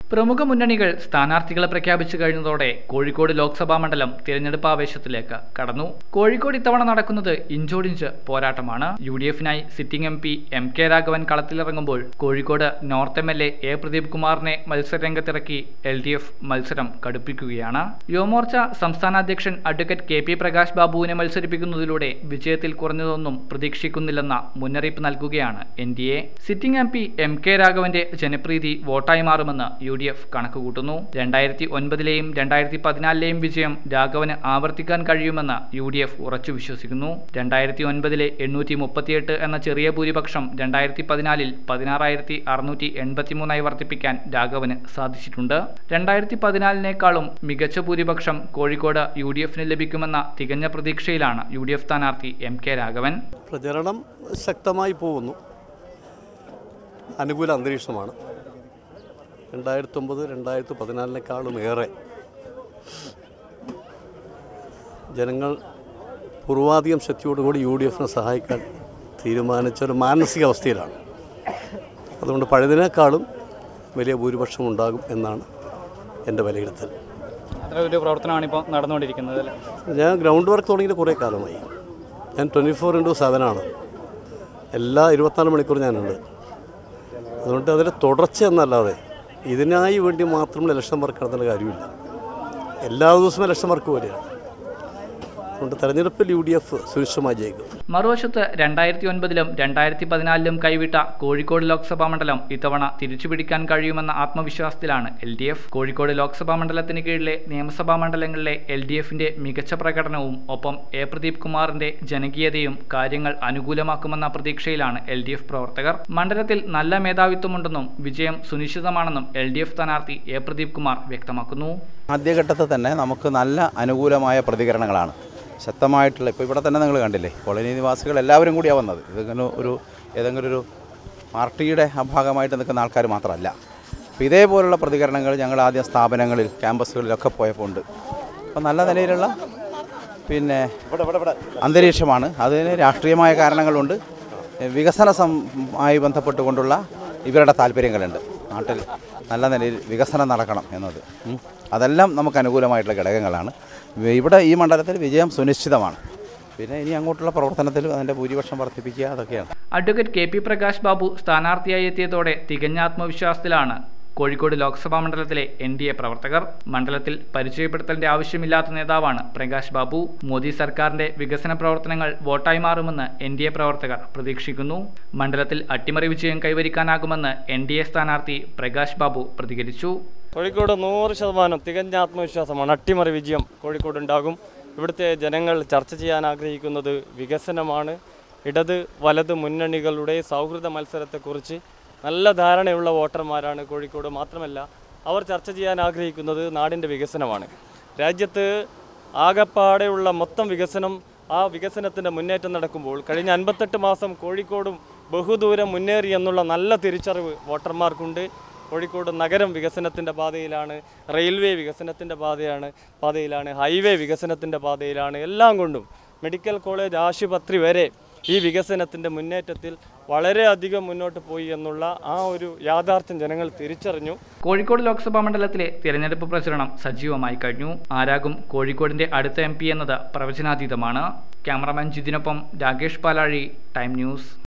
പ്രമുഖ മുന്നണികൾ സ്ഥാനാർത്ഥികളെ പ്രഖ്യാപിച്ചു കഴിഞ്ഞതോടെ കോഴിക്കോട് ലോക്സഭാ മണ്ഡലം തിരഞ്ഞെടുപ്പ് ആവേശത്തിലേക്ക് കടന്നു കോഴിക്കോട് ഇത്തവണ നടക്കുന്നത് ഇഞ്ചോടിഞ്ച് പോരാട്ടമാണ് യു ഡി എഫിനായി sitting M P M K Raghavan കളത്തിലിറങ്ങുമ്പോൾ Kozhikode north M L A A Pradeep കുമാറിനെ മത്സരരംഗത്തിറക്കി എൽ ഡി എഫ് മത്സരം കടുപ്പിക്കുകയാണ് യുവമോർച്ച സംസ്ഥാന അധ്യക്ഷൻ അഡ്വക്കേറ്റ് കെ പി പ്രകാശ് ബാബുവിനെ മത്സരിപ്പിക്കുന്നതിലൂടെ വിജയത്തിൽ കുറഞ്ഞതൊന്നും പ്രതീക്ഷിക്കുന്നില്ലെന്ന മുന്നറിയിപ്പ് നൽകുകയാണ് N D A sitting M P M K രാഘവന്റെ ജനപ്രീതി വോട്ടായി മാറുമെന്ന് യു ഡി എഫ് കണക്കുകൂട്ടുന്നു രണ്ടായിരത്തി ഒൻപതിലെയും രണ്ടായിരത്തി പതിനാലിലെയും വിജയം രാഘവന് ആവർത്തിക്കാൻ കഴിയുമെന്ന് യു ഡി എഫ് ഉറച്ചു വിശ്വസിക്കുന്നു രണ്ടായിരത്തി ഒൻപതിലെ എണ്ണൂറ്റി മുപ്പത്തിയെട്ട് എന്ന ചെറിയ ഭൂരിപക്ഷം രണ്ടായിരത്തി പതിനാലിൽ പതിനാറായിരത്തി അറുന്നൂറ്റി എൺപത്തിമൂന്നായി വർദ്ധിപ്പിക്കാൻ രാഘവന് സാധിച്ചിട്ടുണ്ട് രണ്ടായിരത്തി പതിനാലിനേക്കാളും മികച്ച ഭൂരിപക്ഷം കോഴിക്കോട് യു ഡി എഫിന് ലഭിക്കുമെന്ന തികഞ്ഞ പ്രതീക്ഷയിലാണ് യു ഡി എഫ് സ്ഥാനാർത്ഥി എം കെ രാഘവൻ പ്രചരണം ശക്തമായി പോകുന്നു അനുകൂല അന്തരീക്ഷമാണ് രണ്ടായിരത്തി ഒമ്പത് രണ്ടായിരത്തി പതിനാലിനേക്കാളും ഏറെ ജനങ്ങൾ പൂർവാധികം ശക്തിയോടുകൂടി യു ഡി എഫിനെ സഹായിക്കാൻ തീരുമാനിച്ച ഒരു മാനസികാവസ്ഥയിലാണ് അതുകൊണ്ട് പഴയതിനേക്കാളും വലിയ ഭൂരിപക്ഷം ഉണ്ടാകും എന്നാണ് എൻ്റെ വിലയിരുത്തൽ അത്ര ഒരു പ്രവർത്തനമാണ് ഇപ്പോൾ നടന്നുകൊണ്ടിരിക്കുന്നത് അല്ലേ ഞാൻ ഗ്രൗണ്ട് വർക്ക് തുടങ്ങിയിട്ട് കുറേ കാലമായി ഞാൻ ട്വൻറ്റി ഫോർ ഇൻറ്റു സെവനാണ് എല്ലാ ഇരുപത്തിനാല് മണിക്കൂർ ഞാനുണ്ട് അതുകൊണ്ട് അതിൻ്റെ തുടർച്ച എന്നല്ലാതെ ഇതിനായി വേണ്ടി മാത്രം ഇലക്ഷൻ വർക്ക് നടത്തേണ്ട കാര്യമില്ല എല്ലാ ദിവസവും ഇലക്ഷൻ വർക്ക് പോലെയാണ് അതുകൊണ്ട് തെരഞ്ഞെടുപ്പിൽ യു ഡി എഫ് സുനിശ്ചയമായി ജയിക്കും മറുവശത്ത് രണ്ടായിരത്തി ഒൻപതിലും രണ്ടായിരത്തി പതിനാലിലും കൈവിട്ട കോഴിക്കോട് ലോക്സഭാ മണ്ഡലം ഇത്തവണ തിരിച്ചുപിടിക്കാൻ കഴിയുമെന്ന ആത്മവിശ്വാസത്തിലാണ് L D F Kozhikode Lok Sabha മണ്ഡലത്തിന് കീഴിലെ നിയമസഭാ മണ്ഡലങ്ങളിലെ എൽ ഡി എഫിന്റെ മികച്ച പ്രകടനവും ഒപ്പം എ പ്രദീപ് കുമാറിന്റെ ജനകീയതയും കാര്യങ്ങൾ അനുകൂലമാക്കുമെന്ന പ്രതീക്ഷയിലാണ് എൽ ഡി എഫ് പ്രവർത്തകർ മണ്ഡലത്തിൽ നല്ല മേധാവിത്വമുണ്ടെന്നും വിജയം സുനിശ്ചിതമാണെന്നും എൽ ഡി എഫ് സ്ഥാനാർത്ഥി എ പ്രദീപ് കുമാർ വ്യക്തമാക്കുന്നു ആദ്യഘട്ടത്തിൽ തന്നെ നമുക്ക് നല്ല അനുകൂലമായ പ്രതികരണങ്ങളാണ് ശക്തമായിട്ടുള്ള ഇപ്പോൾ ഇവിടെ തന്നെ നിങ്ങൾ കണ്ടില്ലേ കോളനി നിവാസികൾ എല്ലാവരും കൂടിയാണ് വന്നത് ഇതിങ്ങനെ ഒരു ഏതെങ്കിലും ഒരു പാർട്ടിയുടെ ആ ഭാഗമായിട്ട് നിൽക്കുന്ന ആൾക്കാർ മാത്രമല്ല അപ്പോൾ ഇതേപോലുള്ള പ്രതികരണങ്ങൾ ഞങ്ങൾ ആദ്യം സ്ഥാപനങ്ങളിൽ ക്യാമ്പസുകളിലൊക്കെ പോയപ്പോൾ ഉണ്ട് അപ്പോൾ നല്ല നിലയിലുള്ള പിന്നെ അന്തരീക്ഷമാണ് അതിന് രാഷ്ട്രീയമായ കാരണങ്ങളുണ്ട് വികസന മായി ബന്ധപ്പെട്ടുകൊണ്ടുള്ള ഇവരുടെ താല്പര്യങ്ങളുണ്ട് നാട്ടിൽ നല്ല നിലയിൽ വികസനം നടക്കണം എന്നത് ഉം. അതെല്ലാം നമുക്ക് അനുകൂലമായിട്ടുള്ള ഘടകങ്ങളാണ് ഇവിടെ ഈ മണ്ഡലത്തിൽ വിജയം സുനിശ്ചിതമാണ് പിന്നെ ഇനി അങ്ങോട്ടുള്ള പ്രവർത്തനത്തിൽ അതിൻ്റെ ഭൂരിപക്ഷം വർദ്ധിപ്പിക്കുക അതൊക്കെയാണ് advocate K P Prakash Babu സ്ഥാനാർത്ഥിയായി എത്തിയതോടെ തികഞ്ഞ ആത്മവിശ്വാസത്തിലാണ് കോഴിക്കോട് ലോക്സഭാ മണ്ഡലത്തിലെ എൻ ഡി എ പ്രവർത്തകർ മണ്ഡലത്തിൽ പരിചയപ്പെടുത്തലിന്റെ ആവശ്യമില്ലാത്ത നേതാവാണ് പ്രകാശ് ബാബു മോദി സർക്കാരിന്റെ വികസന പ്രവർത്തനങ്ങൾ വോട്ടായി മാറുമെന്ന് എൻ ഡി എ പ്രവർത്തകർ പ്രതീക്ഷിക്കുന്നു മണ്ഡലത്തിൽ അട്ടിമറി വിജയം കൈവരിക്കാനാകുമെന്ന് എൻ ഡി എ സ്ഥാനാർത്ഥി പ്രകാശ് ബാബു പ്രതികരിച്ചു കോഴിക്കോട് നൂറ് ശതമാനം തികഞ്ഞ ആത്മവിശ്വാസമാണ് അട്ടിമറി വിജയം കോഴിക്കോട് ഉണ്ടാകും ഇവിടുത്തെ ജനങ്ങൾ ചർച്ച ചെയ്യാൻ ആഗ്രഹിക്കുന്നത് വികസനമാണ് ഇടത് വലത് മുന്നണികളുടെ സൗഹൃദ മത്സരത്തെക്കുറിച്ച് നല്ല ധാരണയുള്ള വോട്ടർമാരാണ് കോഴിക്കോട് മാത്രമല്ല അവർ ചർച്ച ചെയ്യാൻ ആഗ്രഹിക്കുന്നത് നാടിൻ്റെ വികസനമാണ് രാജ്യത്ത് ആകപ്പാടെയുള്ള മൊത്തം വികസനം ആ വികസനത്തിൻ്റെ മുന്നേറ്റം നടക്കുമ്പോൾ കഴിഞ്ഞ അൻപത്തെട്ട് മാസം കോഴിക്കോടും ബഹുദൂരം മുന്നേറി എന്നുള്ള നല്ല തിരിച്ചറിവ് വോട്ടർമാർക്കുണ്ട് കോഴിക്കോട് നഗരം വികസനത്തിൻ്റെ പാതയിലാണ് റെയിൽവേ വികസനത്തിൻ്റെ പാതയാണ് പാതയിലാണ് ഹൈവേ വികസനത്തിൻ്റെ പാതയിലാണ് എല്ലാം കൊണ്ടും മെഡിക്കൽ കോളേജ് ആശുപത്രി വരെ ഈ വികസനത്തിൻ്റെ മുന്നേറ്റത്തിൽ വളരെയധികം മുന്നോട്ട് പോയി എന്നുള്ള ആ ഒരു യാഥാർത്ഥ്യം ജനങ്ങൾ തിരിച്ചറിഞ്ഞു കോഴിക്കോട് ലോക്സഭാ മണ്ഡലത്തിലെ തിരഞ്ഞെടുപ്പ് പ്രചരണം സജീവമായി കഴിഞ്ഞു ആരാകും കോഴിക്കോടിന്റെ അടുത്ത എം എന്നത് പ്രവചനാതീതമാണ് ക്യാമറമാൻ ജിതിനൊപ്പം രാകേഷ് പാലാഴി ടൈം ന്യൂസ്